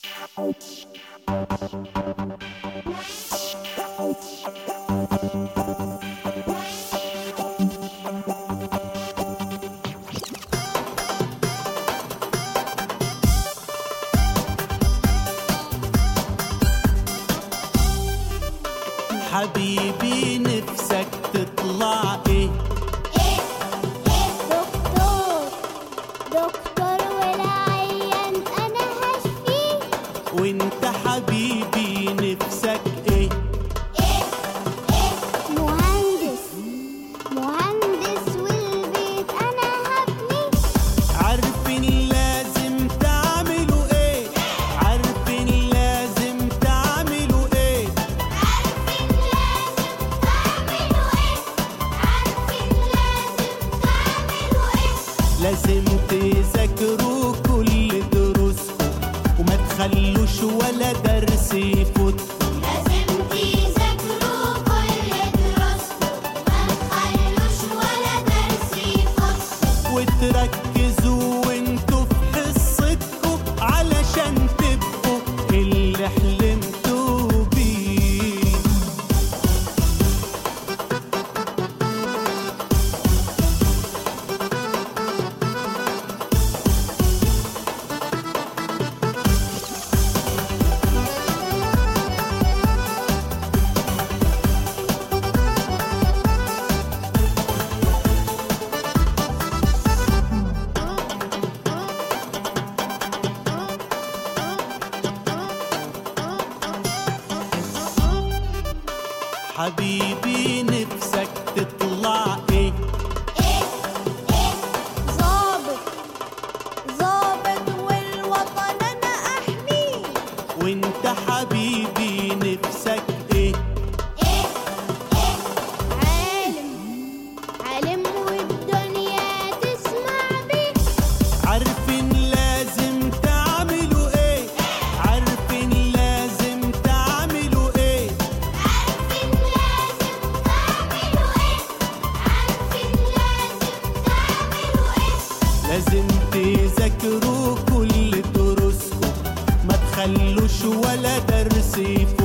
حبيبي نفسك تطلع ايه دكتور دكتور والعيان انا هشفيه وانت حبيبي نفسك ايه مهندس مهندس والبيت انا هبني عارفين لازم تعملوا ايه عارفين لازم تعملوا ايه عارفين لازم تعملوا ايه عارفين لازم تعملوا ايه لازم تذاكروا كل دروسكم وما تخلوش ولا درس يفوتكم لازم تذاكروا كل دراستكم ما تخلوش ولا درس يفوتكم وتركزوا وانتوا في حصتكم علشان تبقوا اللي حلمتوا بيه حبيبي نفسك تطلع ايه ظابط ظابط والوطن انا احميه وانت حبيبي نفسك ايه عالم عالم والدنيا تسمع بيه عارفين لازم تعملوا ايه عارفين لازم تعملوا ايه عارفين لازم تعملوا ايه عارفين لازم تعملوا ايه لازم تذاكروا كل دروسكم ما تخلوش ولا درس يفوتكم